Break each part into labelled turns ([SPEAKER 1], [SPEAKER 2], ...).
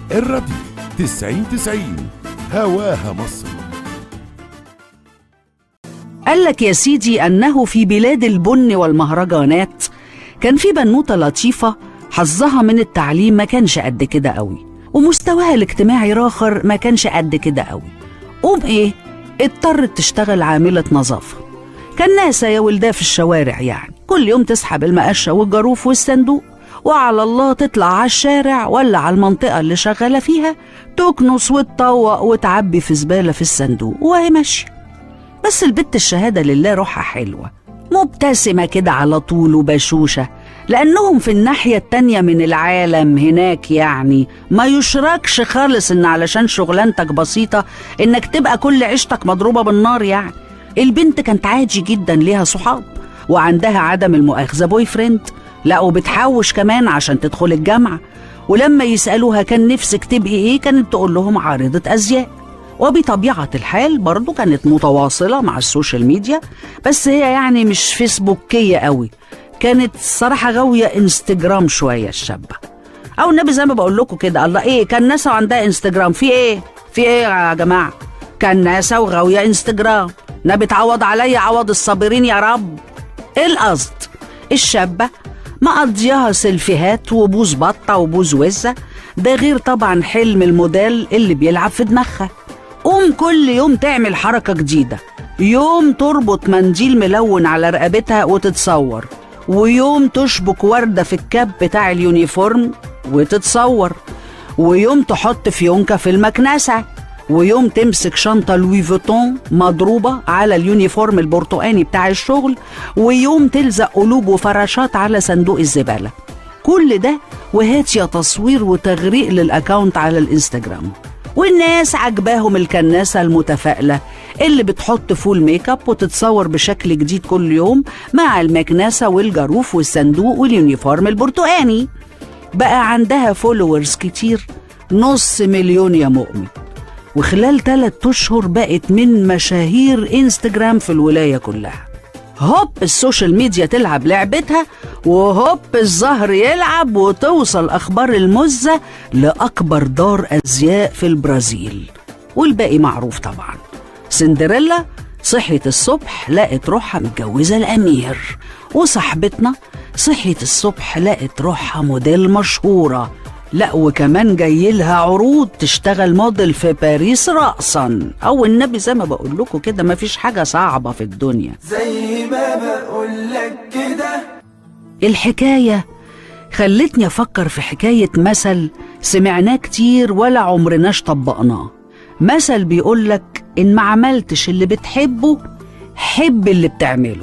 [SPEAKER 1] الراديو تسعين تسعين هواها مصر
[SPEAKER 2] قال لك يا سيدي أنه في بلاد البن والمهرجانات كان في بنوتة لطيفة حظها من التعليم ما كانش قد كده قوي ومستواها الاجتماعي راخر ما كانش قد كده قوي قوم ايه اضطرت تشتغل عاملة نظافة كان ناسة يا ولدها في الشوارع يعني كل يوم تسحب المقشة والجاروف والصندوق وعلى الله تطلع على الشارع ولا على المنطقة اللي شغالة فيها تكنس وتطوق وتعبي في زبالة في الصندوق وهي ماشية بس البت الشهادة لله روحها حلوة مبتسمة كده على طول وبشوشة لأنهم في الناحية التانية من العالم هناك يعني ما يشركش خالص إن علشان شغلانتك بسيطة إنك تبقى كل عيشتك مضروبة بالنار يعني البنت كانت عادي جدا ليها صحاب وعندها عدم المؤاخذة بوي فريند لا وبتحوش كمان عشان تدخل الجامعة ولما يسألوها كان نفسك تبقي إيه كانت تقول لهم عارضة أزياء وبطبيعة الحال برضو كانت متواصلة مع السوشيال ميديا بس هي يعني مش فيسبوكية قوي كانت صراحة غاوية انستجرام شوية الشابة أو النبي زي ما بقول لكم كده الله إيه كان ناسا وعندها انستجرام في إيه في إيه يا جماعة كان ناسا وغاوية انستجرام نبي تعوض عليا عوض الصابرين يا رب إيه القصد الشابة مقضياها سيلفيهات وبوز بطة وبوز وزة ده غير طبعا حلم الموديل اللي بيلعب في دماغها قوم كل يوم تعمل حركة جديدة يوم تربط منديل ملون على رقبتها وتتصور ويوم تشبك وردة في الكاب بتاع اليونيفورم وتتصور ويوم تحط فيونكة في المكنسة ويوم تمسك شنطة لوي فيتون مضروبة على اليونيفورم البرتقاني بتاع الشغل ويوم تلزق قلوب وفراشات على صندوق الزبالة كل ده وهاتيا تصوير وتغريق للأكاونت على الإنستجرام والناس عجباهم الكناسة المتفائلة اللي بتحط فول ميك اب وتتصور بشكل جديد كل يوم مع المكنسة والجاروف والصندوق واليونيفورم البرتقاني بقى عندها فولورز كتير نص مليون يا مؤمن وخلال تلات أشهر بقت من مشاهير انستجرام في الولاية كلها هوب السوشيال ميديا تلعب لعبتها وهوب الظهر يلعب وتوصل أخبار المزة لأكبر دار أزياء في البرازيل والباقي معروف طبعا سندريلا صحيت الصبح لقت روحها متجوزة الأمير وصاحبتنا صحيت الصبح لقت روحها موديل مشهورة لا وكمان جاي لها عروض تشتغل موديل في باريس رأسا أو النبي زي ما بقول لكم كده مفيش حاجة صعبة في الدنيا
[SPEAKER 3] زي ما بقولك كده
[SPEAKER 2] الحكاية خلتني أفكر في حكاية مثل سمعناه كتير ولا عمرناش طبقناه مثل بيقولك إن ما عملتش اللي بتحبه حب اللي بتعمله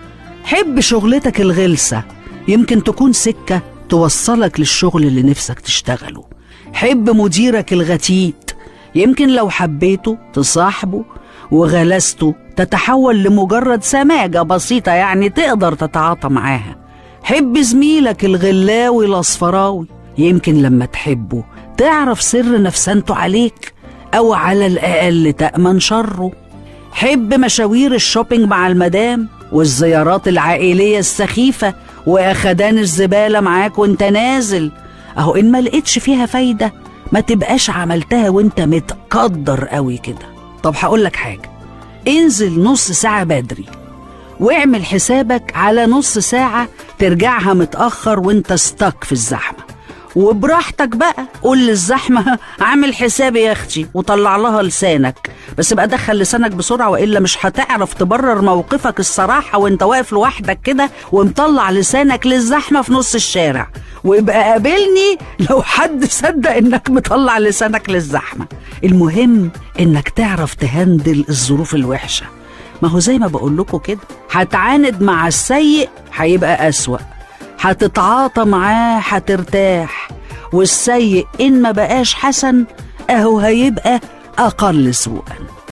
[SPEAKER 2] حب شغلتك الغلسة يمكن تكون سكة توصلك للشغل اللي نفسك تشتغله حب مديرك الغتيت يمكن لو حبيته تصاحبه وغلسته تتحول لمجرد سماجة بسيطة يعني تقدر تتعاطى معاها حب زميلك الغلاوي الأصفراوي يمكن لما تحبه تعرف سر نفسنته عليك أو على الأقل تأمن شره حب مشاوير الشوبينج مع المدام والزيارات العائلية السخيفة وأخدان الزبالة معاك وانت نازل أهو إن ما لقيتش فيها فايدة ما تبقاش عملتها وانت متقدر قوي كده طب هقولك حاجة انزل نص ساعة بدري واعمل حسابك على نص ساعة ترجعها متأخر وانت ستك في الزحمة وبراحتك بقى قول للزحمة عامل حسابي يا اختي وطلع لها لسانك بس بقى دخل لسانك بسرعة وإلا مش هتعرف تبرر موقفك الصراحة وانت واقف لوحدك كده ومطلع لسانك للزحمة في نص الشارع ويبقى قابلني لو حد صدق انك مطلع لسانك للزحمة المهم انك تعرف تهندل الظروف الوحشة ما هو زي ما بقول لكم كده هتعاند مع السيء هيبقى أسوأ هتتعاطى معاه هترتاح والسيء إن ما بقاش حسن أهو هيبقى أقل سوءا